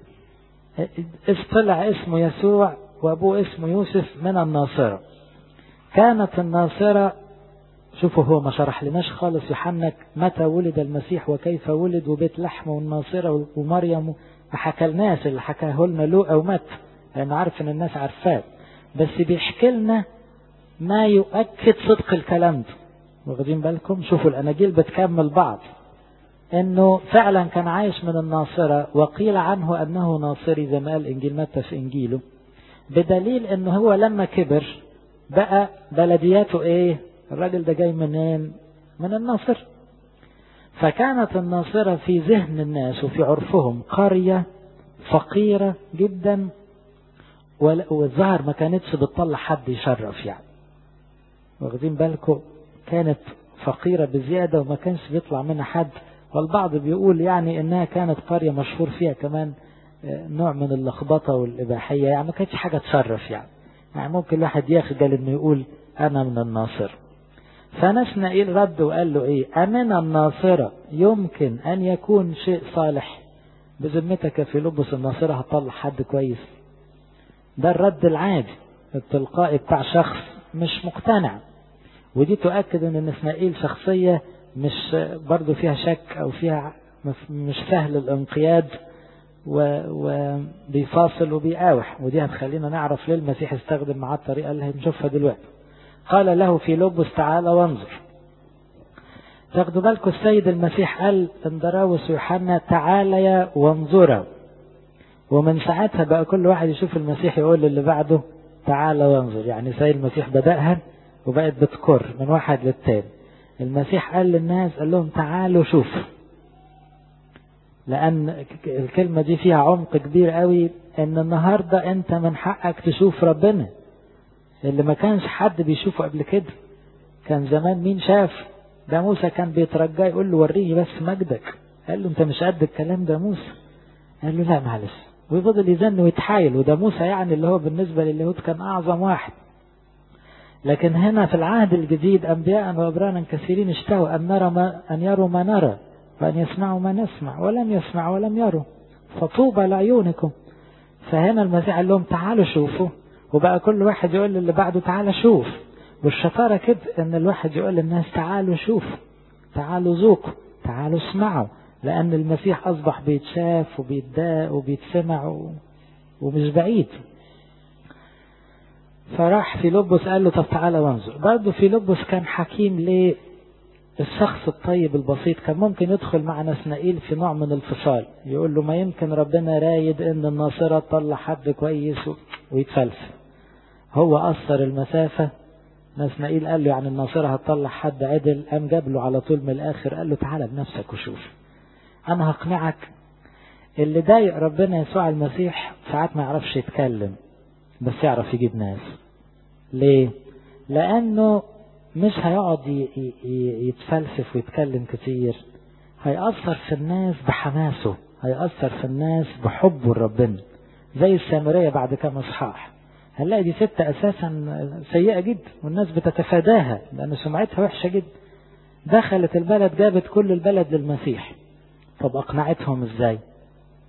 طلع اسمه يسوع وأبوه اسمه يوسف من الناصرة كانت الناصرة شوفوا هو ما شرح لناش خالص يوحنا متى ولد المسيح وكيف ولد وبيت لحم والناصرة ومريم ما حكالناش اللي حكاه لنا لوقا ومت لأنه عارف إن الناس عارفاه بس بيحكي لنا ما يؤكد صدق الكلام ده واخدين بالكم شوفوا الأناجيل بتكمل بعض انه فعلا كان عايش من الناصرة وقيل عنه انه ناصري زي ما قال انجيل متى في انجيله بدليل انه هو لما كبر بقى بلدياته ايه الراجل ده جاي منين من الناصر فكانت الناصرة في ذهن الناس وفي عرفهم قرية فقيرة جدا والظاهر ما كانتش بتطلع حد يشرف يعني واخدين بالكم كانت فقيرة بزيادة وما كانش بيطلع منها حد والبعض بيقول يعني انها كانت قرية مشهور فيها كمان نوع من اللخبطة والإباحية يعني ما كانتش حاجة تشرف يعني يعني ممكن الواحد يخجل انه يقول انا من الناصر فنسنائيل رد وقال له ايه امن الناصرة يمكن ان يكون شيء صالح بذمتك في لبس الناصرة هتطلع حد كويس ده الرد العادي التلقائي بتاع شخص مش مقتنع ودي تؤكد ان نسنائيل شخصية مش برضو فيها شك او فيها مش سهل الانقياد وبيفاصل وبيقاوح ودي هتخلينا نعرف ليه المسيح استخدم معاه الطريقة اللي هنشوفها دلوقتي قال له في لبس تعالى وانظر تاخدوا بالكم السيد المسيح قال اندراوس ويوحنا تعاليا وانظرا ومن ساعتها بقى كل واحد يشوف المسيح يقول للي بعده تعالى وانظر يعني سيد المسيح بدأها وبقت بتكر من واحد للتاني المسيح قال للناس قال لهم تعالوا شوفوا لأن الكلمة دي فيها عمق كبير قوي إن النهاردة أنت من حقك تشوف ربنا اللي ما كانش حد بيشوفه قبل كده كان زمان مين شاف ده موسى كان بيترجاه يقول له وريني بس مجدك قال له انت مش قد الكلام ده موسى قال له لا معلش ويفضل يزن ويتحايل وده موسى يعني اللي هو بالنسبة لليهود كان أعظم واحد لكن هنا في العهد الجديد أنبياء وأبرانا كثيرين اشتهوا أن نرى ما أن يروا ما نرى وأن يسمعوا ما نسمع ولم يسمعوا ولم يروا فطوبى لعيونكم فهنا المسيح قال لهم تعالوا شوفوا وبقى كل واحد يقول للي بعده تعالى شوف والشطارة كده ان الواحد يقول للناس تعالوا شوفوا تعالوا ذوقوا تعالوا اسمعوا لان المسيح اصبح بيتشاف وبيتداق وبيتسمع ومش بعيد فراح في لبس قال له طب تعالى وانظر برضه في لبس كان حكيم ليه الشخص الطيب البسيط كان ممكن يدخل مع نسنائيل في نوع من الفصال يقول له ما يمكن ربنا رايد ان الناصرة تطلع حد كويس ويتفلسف هو قصر المسافة نسنائيل قال له يعني الناصرة هتطلع حد عدل قام جاب له على طول من الاخر قال له تعالى بنفسك وشوف انا هقنعك اللي ضايق ربنا يسوع المسيح ساعات ما يعرفش يتكلم بس يعرف يجيب ناس ليه لانه مش هيقعد يتفلسف ويتكلم كتير هيأثر في الناس بحماسه هيأثر في الناس بحبه لربنا زي السامرية بعد كام اصحاح هنلاقي دي ست اساسا سيئة جدا والناس بتتفاداها لان سمعتها وحشة جدا دخلت البلد جابت كل البلد للمسيح طب اقنعتهم ازاي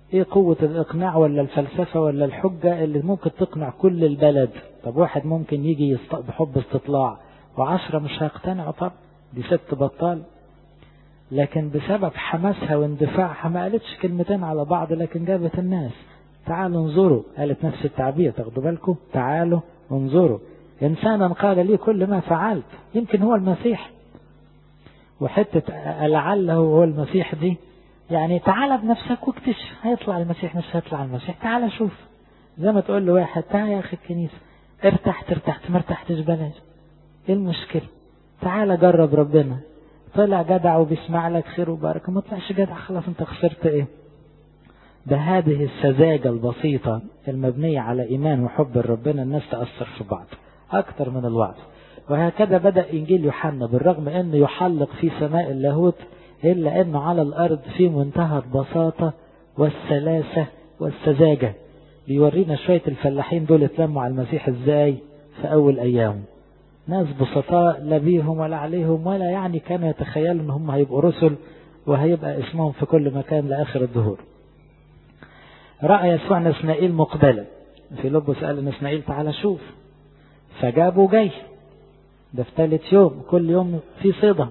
ايه قوة الاقناع ولا الفلسفة ولا الحجة اللي ممكن تقنع كل البلد طب واحد ممكن يجي بحب استطلاع وعشرة مش هيقتنعوا طب دي ست بطال لكن بسبب حماسها واندفاعها ما قالتش كلمتين على بعض لكن جابت الناس تعالوا انظروا قالت نفس التعبير تاخدوا بالكم تعالوا انظروا إنسانا قال لي كل ما فعلت يمكن هو المسيح وحتة لعله هو المسيح دي يعني تعال بنفسك واكتشف هيطلع المسيح مش هيطلع المسيح تعال شوف زي ما تقول له واحد تعال يا أخي الكنيسة ارتحت ارتحت ما ارتحتش بلاش ايه المشكلة تعال جرب ربنا طلع جدع وبيسمع لك خير وبركة ما طلعش جدع خلاص انت خسرت ايه بهذه السذاجة البسيطة المبنية على إيمان وحب ربنا الناس تأثر في بعض أكثر من الوعظ وهكذا بدأ إنجيل يوحنا بالرغم أنه يحلق في سماء اللاهوت إلا أنه على الأرض في منتهى البساطة والسلاسة والسذاجة بيورينا شوية الفلاحين دول اتلموا على المسيح إزاي في أول أيامه ناس بسطاء لا بيهم ولا عليهم ولا يعني كانوا يتخيلوا ان هم هيبقوا رسل وهيبقى اسمهم في كل مكان لآخر الدهور رأى يسوع نسنائيل مقبلا في لبه سأل نسنائيل تعالى شوف فجابه جاي ده في ثالث يوم كل يوم في صيدة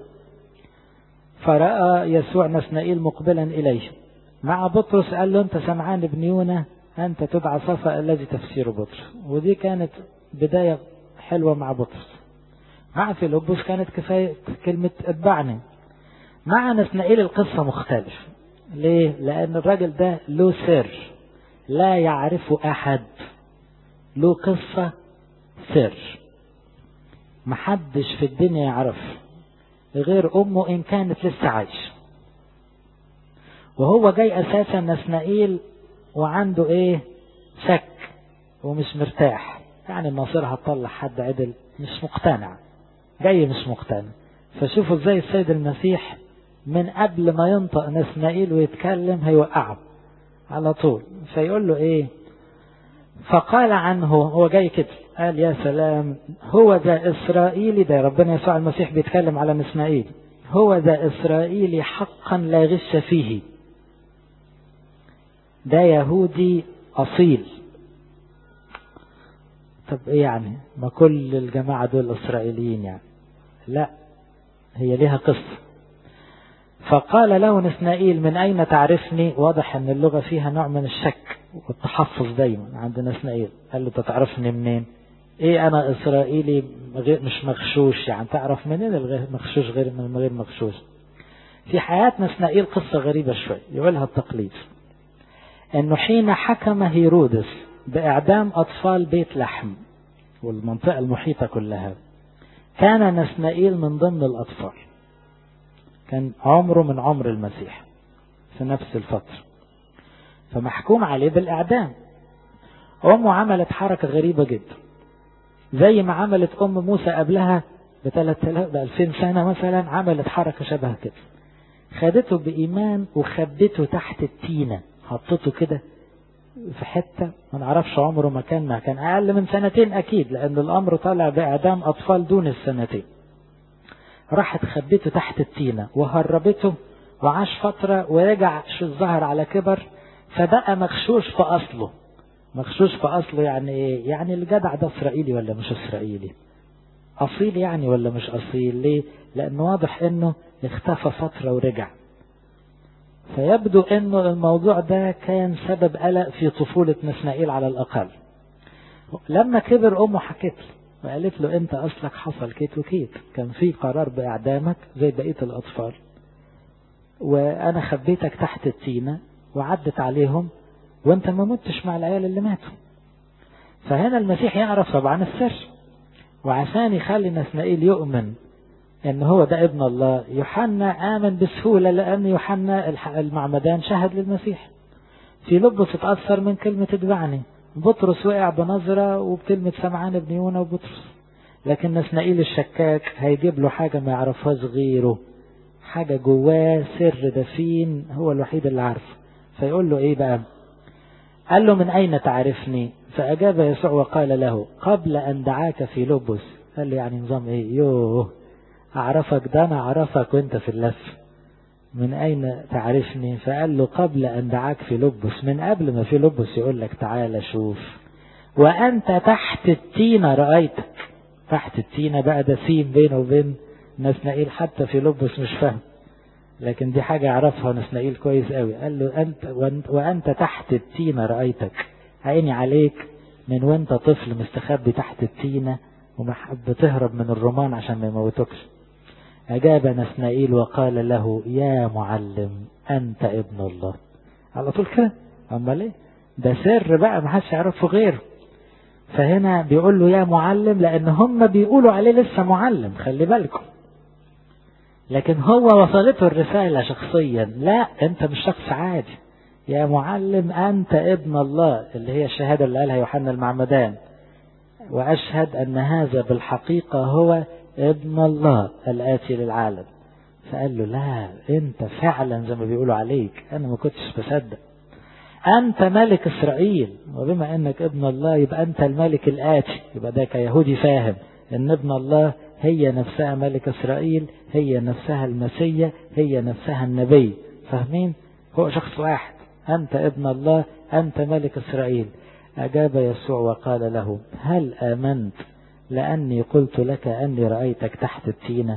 فرأى يسوع نسنائيل مقبلا إليه مع بطرس قال له أنت سمعان ابن يونا أنت تدعى صفا الذي تفسير بطرس ودي كانت بداية حلوة مع بطرس مع فيلبس كانت كفاية كلمة اتبعني مع نسنائيل القصة مختلف ليه؟ لأن الراجل ده له سر لا يعرفه أحد له قصة سر محدش في الدنيا يعرف غير أمه إن كانت لسه عايشة وهو جاي أساسا نسنائيل وعنده إيه شك ومش مرتاح يعني مصيرها هتطلع حد عدل مش مقتنع جاي مش مقتنع فشوفوا ازاي السيد المسيح من قبل ما ينطق نسنائيل ويتكلم هيوقعه على طول فيقول له ايه فقال عنه هو جاي كده قال يا سلام هو ذا إسرائيلي ده ربنا يسوع المسيح بيتكلم على نسنائيل هو ذا إسرائيلي حقا لا غش فيه ده يهودي أصيل طب ايه يعني ما كل الجماعة دول إسرائيليين يعني لا هي ليها قصة فقال له نسنائيل من أين تعرفني واضح أن اللغة فيها نوع من الشك والتحفظ دايما عند نسنائيل قال له تعرفني منين ايه انا اسرائيلي غير مش مغشوش يعني تعرف منين الغير مغشوش غير من غير مغشوش في حياة نسنائيل قصة غريبة شوي يقولها التقليد انه حين حكم هيرودس باعدام اطفال بيت لحم والمنطقة المحيطة كلها كان نسنائيل من ضمن الاطفال كان عمره من عمر المسيح في نفس الفترة فمحكوم عليه بالإعدام أمه عملت حركة غريبة جدا زي ما عملت أم موسى قبلها ب 2000 سنة مثلا عملت حركة شبه كده خدته بإيمان وخبته تحت التينة حطته كده في حتة ما نعرفش عمره ما كان ما كان أقل من سنتين أكيد لأن الأمر طالع بإعدام أطفال دون السنتين راحت خبته تحت التينة وهربته وعاش فترة ورجع شو الظهر على كبر فبقى مغشوش في أصله مغشوش في أصله يعني إيه يعني الجدع ده إسرائيلي ولا مش إسرائيلي أصيل يعني ولا مش أصيل ليه لأنه واضح أنه اختفى فترة ورجع فيبدو أنه الموضوع ده كان سبب قلق في طفولة نسنائيل على الأقل لما كبر أمه حكت له وقالت له أنت أصلك حصل كيت وكيت كان في قرار بإعدامك زي بقية الأطفال وأنا خبيتك تحت التينة وعدت عليهم وانت ما متش مع العيال اللي ماتوا فهنا المسيح يعرف طبعا السر وعشان يخلي نسنائيل يؤمن ان هو ده ابن الله يوحنا امن بسهولة لان يوحنا المعمدان شهد للمسيح في لبس اتأثر من كلمة اتبعني بطرس وقع بنظرة وبكلمة سمعان ابن يونا وبطرس لكن نسنائيل الشكاك هيجيب له حاجة ما يعرفهاش غيره حاجة جواه سر دفين هو الوحيد اللي عارفه فيقول له ايه بقى قال له من اين تعرفني فاجاب يسوع وقال له قبل ان دعاك في لبس قال له يعني نظام ايه يوه اعرفك ده انا اعرفك وانت في اللف من أين تعرفني فقال له قبل أن دعاك في لبس من قبل ما في لبس يقول لك تعالى شوف وأنت تحت التينة رأيتك تحت التينة بقى ده سين بينه وبين نسنائيل حتى في لبس مش فاهم لكن دي حاجة يعرفها نسنائيل كويس قوي قال له أنت وأنت تحت التينة رأيتك عيني عليك من وانت طفل مستخبي تحت التينة ومحب تهرب من الرومان عشان ما يموتوكش أجاب نسنائيل وقال له يا معلم أنت ابن الله على طول كده أمال إيه ده سر بقى ما حدش يعرفه غيره فهنا بيقول له يا معلم لأن هم بيقولوا عليه لسه معلم خلي بالكم لكن هو وصلته الرسالة شخصيا لا أنت مش شخص عادي يا معلم أنت ابن الله اللي هي الشهادة اللي قالها يوحنا المعمدان وأشهد أن هذا بالحقيقة هو ابن الله الآتي للعالم فقال له لا أنت فعلا زي ما بيقولوا عليك أنا ما كنتش بصدق أنت ملك إسرائيل وبما أنك ابن الله يبقى أنت الملك الآتي يبقى ده كيهودي فاهم أن ابن الله هي نفسها ملك إسرائيل هي نفسها المسيا هي نفسها النبي فاهمين هو شخص واحد أنت ابن الله أنت ملك إسرائيل أجاب يسوع وقال له هل آمنت لأني قلت لك أني رأيتك تحت التينة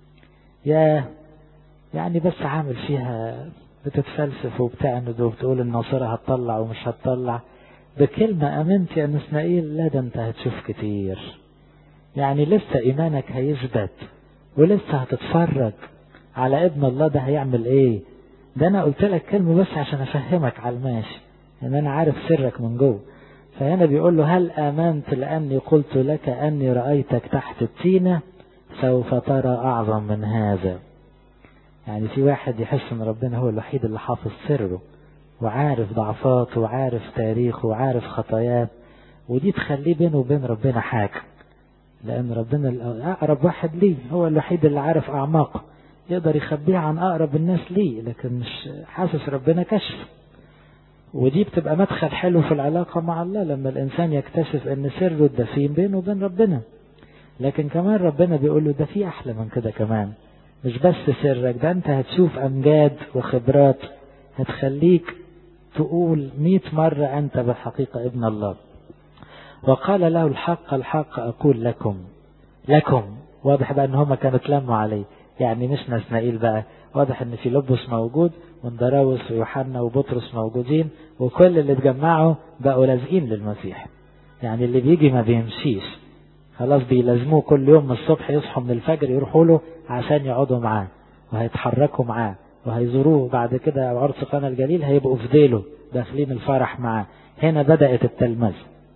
يا يعني بس عامل فيها بتتفلسف وبتعند وبتقول الناصرة هتطلع ومش هتطلع بكلمة أمنت يا نسنائيل لا ده أنت هتشوف كتير يعني لسه إيمانك هيثبت ولسه هتتفرج على ابن الله ده هيعمل إيه ده أنا قلت لك كلمة بس عشان أفهمك على الماشي إن أنا عارف سرك من جوه فهنا بيقول له هل آمنت لأني قلت لك أني رأيتك تحت التينة سوف ترى أعظم من هذا يعني في واحد يحس ان ربنا هو الوحيد اللي حافظ سره وعارف ضعفاته وعارف تاريخه وعارف خطاياه ودي تخليه بينه وبين ربنا حاجة لأن ربنا أقرب واحد ليه هو الوحيد اللي عارف أعماقه يقدر يخبيه عن أقرب الناس ليه لكن مش حاسس ربنا كشف ودي بتبقى مدخل حلو في العلاقة مع الله لما الإنسان يكتشف أن سره الدفين بينه وبين ربنا لكن كمان ربنا بيقول له ده في أحلى من كده كمان مش بس سرك ده انت هتشوف امجاد وخبرات هتخليك تقول مئة مرة انت بالحقيقة ابن الله وقال له الحق الحق اقول لكم لكم واضح بقى ان هما كانوا اتلموا عليه يعني مش نسنائيل بقى واضح ان فيلبس موجود واندراوس ويوحنا وبطرس موجودين وكل اللي اتجمعوا بقوا لازقين للمسيح يعني اللي بيجي ما بيمشيش خلاص بيلازموه كل يوم من الصبح يصحوا من الفجر يروحوا له عشان يقعدوا معاه وهيتحركوا معاه وهيزوروه بعد كده عرس قنا الجليل هيبقوا في ديله داخلين الفرح معاه هنا بدأت التلمذة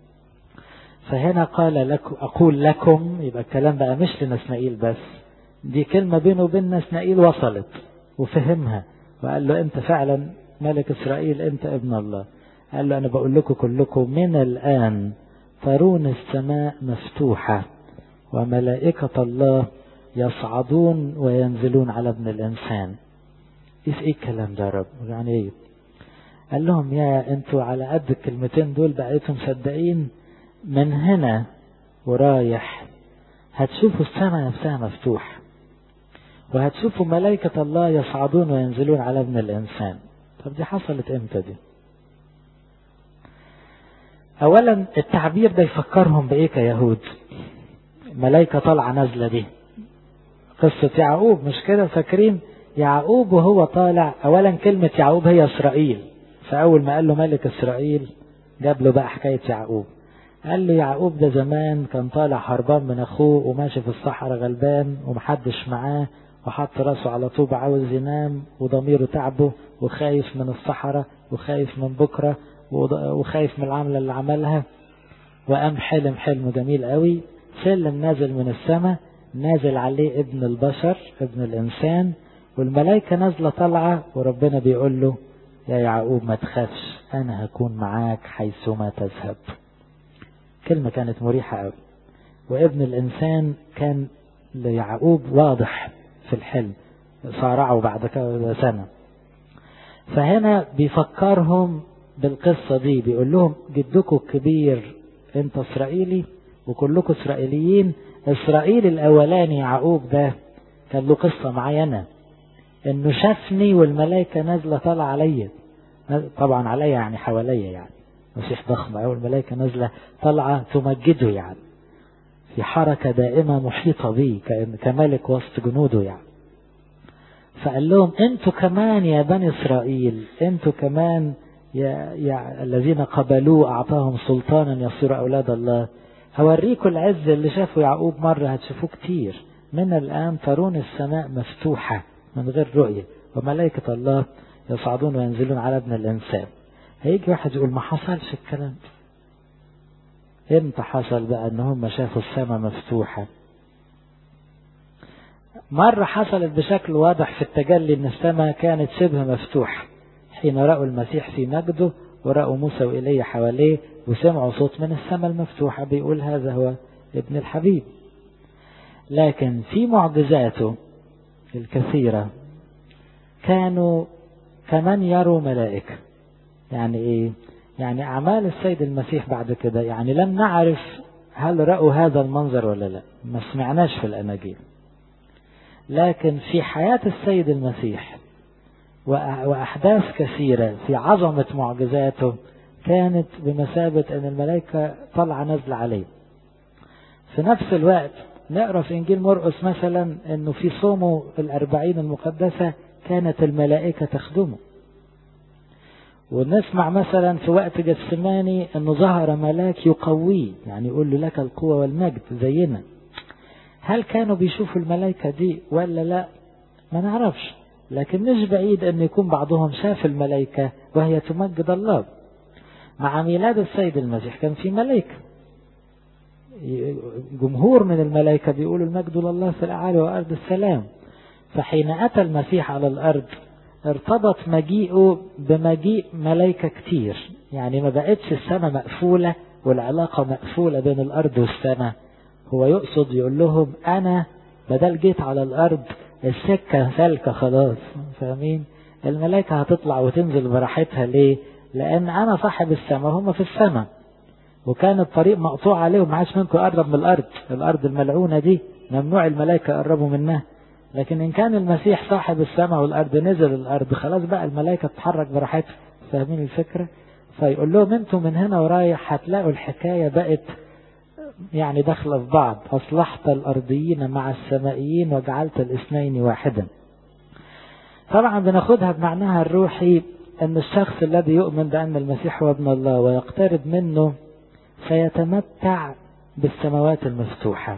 فهنا قال لك أقول لكم يبقى الكلام بقى مش لنسنائيل بس دي كلمة بينه وبين نسنائيل وصلت وفهمها وقال له أنت فعلا ملك إسرائيل أنت ابن الله قال له أنا بقول لكم كلكم من الآن ترون السماء مفتوحة وملائكة الله يصعدون وينزلون على ابن الإنسان إيش إيه الكلام ده يا رب يعني إيه قال لهم يا أنتوا على قد الكلمتين دول بقيتم مصدقين من هنا ورايح هتشوفوا السماء نفسها مفتوحة وهتشوفوا ملائكة الله يصعدون وينزلون على ابن الإنسان طب دي حصلت امتى دي اولا التعبير ده يفكرهم بايه كيهود ملائكة طالعة نازلة دي قصة يعقوب مش كده فاكرين يعقوب وهو طالع اولا كلمة يعقوب هي اسرائيل فاول ما قال له ملك اسرائيل جاب له بقى حكاية يعقوب قال له يعقوب ده زمان كان طالع هربان من اخوه وماشي في الصحراء غلبان ومحدش معاه وحط راسه على طوب عاوز ينام وضميره تعبه وخايف من الصحراء وخايف من بكره وخايف من العملة اللي عملها وقام حلم حلم جميل قوي سلم نازل من السماء نازل عليه ابن البشر ابن الإنسان والملائكة نازلة طالعة وربنا بيقول له يا يعقوب ما تخافش أنا هكون معاك حيثما تذهب كلمة كانت مريحة قوي وابن الإنسان كان ليعقوب واضح في الحلم صارعه بعد كذا سنة فهنا بيفكرهم بالقصة دي بيقول لهم جدكم الكبير انت اسرائيلي وكلكم اسرائيليين اسرائيل الاولاني يعقوب ده كان له قصة معينة انه شافني والملائكة نازلة طالعة عليا طبعا عليا يعني حواليا يعني مسيح ضخم أو الملائكة نازلة طالعة تمجده يعني في حركة دائمة محيطة به كملك وسط جنوده يعني فقال لهم انتوا كمان يا بني إسرائيل انتوا كمان يا, يا الذين قبلوه أعطاهم سلطانا يصير أولاد الله هوريكم العز اللي شافوا يعقوب مرة هتشوفوه كتير من الآن ترون السماء مفتوحة من غير رؤية وملائكة الله يصعدون وينزلون على ابن الإنسان هيجي واحد يقول ما حصلش الكلام ده امتى حصل بقى ان هم شافوا السماء مفتوحة مرة حصلت بشكل واضح في التجلي ان السماء كانت شبه مفتوحة حين رأوا المسيح في مجده ورأوا موسى وإيليا حواليه وسمعوا صوت من السماء المفتوحة بيقول هذا هو ابن الحبيب لكن في معجزاته الكثيرة كانوا كمان يروا ملائكة يعني ايه يعني اعمال السيد المسيح بعد كده يعني لم نعرف هل رأوا هذا المنظر ولا لا ما سمعناش في الاناجيل لكن في حياة السيد المسيح واحداث كثيرة في عظمة معجزاته كانت بمثابة ان الملائكة طالعة نازلة عليه في نفس الوقت نقرا في انجيل مرقس مثلا انه في صومه الاربعين المقدسة كانت الملائكة تخدمه ونسمع مثلا في وقت جسماني انه ظهر ملاك يقويه يعني يقول له لك القوة والمجد زينا هل كانوا بيشوفوا الملائكة دي ولا لا ما نعرفش لكن مش بعيد ان يكون بعضهم شاف الملائكة وهي تمجد الله مع ميلاد السيد المسيح كان في ملائكة جمهور من الملائكة بيقولوا المجد لله في الأعالي وأرض السلام فحين أتى المسيح على الأرض ارتبط مجيئه بمجيء ملائكة كتير يعني ما بقتش السماء مقفولة والعلاقة مقفولة بين الأرض والسماء هو يقصد يقول لهم أنا بدل جيت على الأرض السكة سالكة خلاص فاهمين الملائكة هتطلع وتنزل براحتها ليه لأن أنا صاحب السماء هم في السماء وكان الطريق مقطوع عليهم ما عادش منكم أقرب من الأرض الأرض الملعونة دي ممنوع الملائكة يقربوا منها لكن إن كان المسيح صاحب السماء والأرض نزل الأرض خلاص بقى الملائكة تتحرك براحتها فاهمين الفكرة فيقول لهم انتوا من هنا ورايح هتلاقوا الحكاية بقت يعني داخلة في بعض أصلحت الأرضيين مع السمائيين وجعلت الاثنين واحدا طبعا بناخدها بمعناها الروحي أن الشخص الذي يؤمن بأن المسيح هو ابن الله ويقترب منه سيتمتع بالسماوات المفتوحة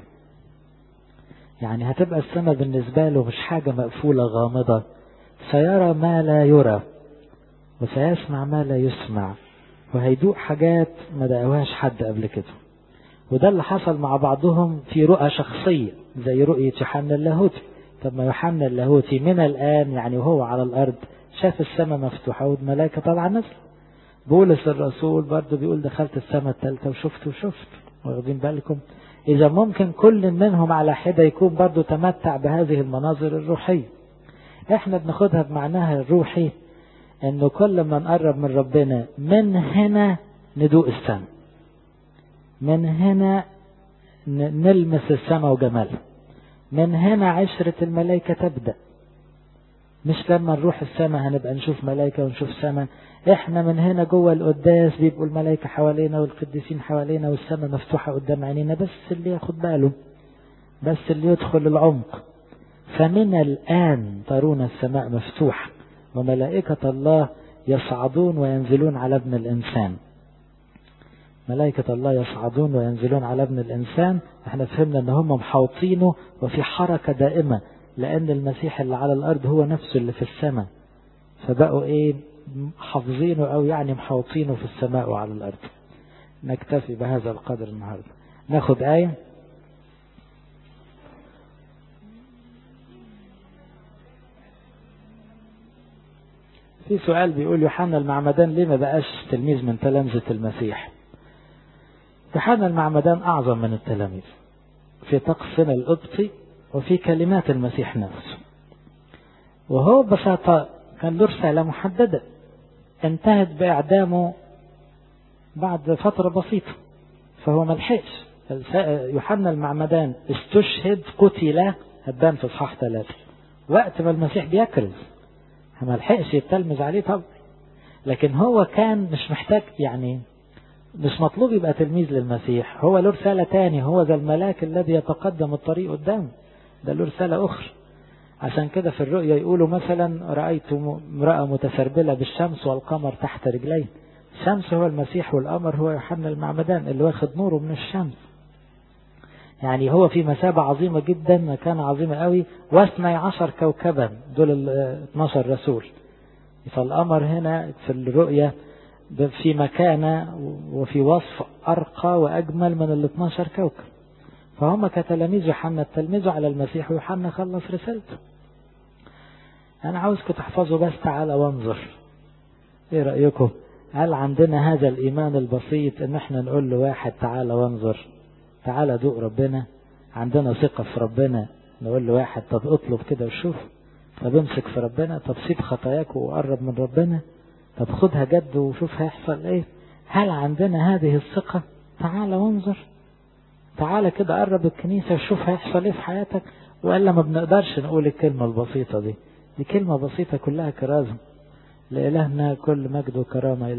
يعني هتبقى السماء بالنسبة له مش حاجة مقفولة غامضة سيرى ما لا يرى وسيسمع ما لا يسمع وهيدوق حاجات ما دقوهاش حد قبل كده وده اللي حصل مع بعضهم في رؤى شخصية زي رؤية يوحنا اللاهوتي طب ما يوحنا اللاهوتي من الآن يعني وهو على الأرض شاف السماء مفتوحة والملائكة طالعة نازلة بولس الرسول برضه بيقول دخلت السماء الثالثة وشفت وشفت واخدين بالكم إذا ممكن كل منهم على حدة يكون برضه تمتع بهذه المناظر الروحية احنا بناخدها بمعناها الروحي انه كل ما نقرب من ربنا من هنا ندوق السماء من هنا نلمس السماء وجمالها من هنا عشرة الملائكة تبدأ مش لما نروح السماء هنبقى نشوف ملائكة ونشوف سماء احنا من هنا جوه القداس بيبقوا الملائكة حوالينا والقديسين حوالينا والسماء مفتوحة قدام عينينا بس اللي ياخد باله بس اللي يدخل العمق فمن الآن ترون السماء مفتوحة وملائكة الله يصعدون وينزلون على ابن الإنسان ملائكة الله يصعدون وينزلون على ابن الإنسان احنا فهمنا ان هم محاوطينه وفي حركة دائمة لأن المسيح اللي على الأرض هو نفسه اللي في السماء فبقوا ايه حافظينه أو يعني محاوطينه في السماء وعلى الأرض نكتفي بهذا القدر النهاردة ناخد آية في سؤال بيقول يوحنا المعمدان ليه ما بقاش تلميذ من تلامذة المسيح يوحنا المعمدان أعظم من التلاميذ في طقسنا القبطي وفي كلمات المسيح نفسه وهو ببساطة كان له رسالة محددة انتهت بإعدامه بعد فترة بسيطة فهو ملحقش يوحنا المعمدان استشهد قتل هبان في اصحاح ثلاثة وقت ما المسيح بيكرز ما لحقش يتلمذ عليه طب لكن هو كان مش محتاج يعني مش مطلوب يبقى تلميذ للمسيح هو له رسالة تاني هو ذا الملاك الذي يتقدم الطريق قدامه ده له رسالة أخرى عشان كده في الرؤيا يقولوا مثلا رأيت امرأة متسربلة بالشمس والقمر تحت رجليه الشمس هو المسيح والقمر هو يوحنا المعمدان اللي واخد نوره من الشمس يعني هو في مسافة عظيمة جدا مكان عظيمة قوي واثني عشر كوكبا دول ال 12 رسول فالقمر هنا في الرؤية في مكانة وفي وصف أرقى وأجمل من ال 12 كوكب فهم كتلاميذ يوحنا التلميذ على المسيح ويوحنا خلص رسالته أنا عاوزكم تحفظوا بس تعالى وانظر إيه رأيكم هل عندنا هذا الإيمان البسيط إن احنا نقول له واحد تعالى وانظر تعالى دوق ربنا عندنا ثقة في ربنا نقول له واحد طب اطلب كده وشوف طب امسك في ربنا طب سيب خطاياك وقرب من ربنا طب خدها جد وشوف هيحصل ايه هل عندنا هذه الثقة تعالى وانظر تعالى كده قرب الكنيسة وشوف هيحصل ايه في حياتك وإلا ما بنقدرش نقول الكلمة البسيطة دي دي كلمة بسيطة كلها كرازم لإلهنا كل مجد وكرامة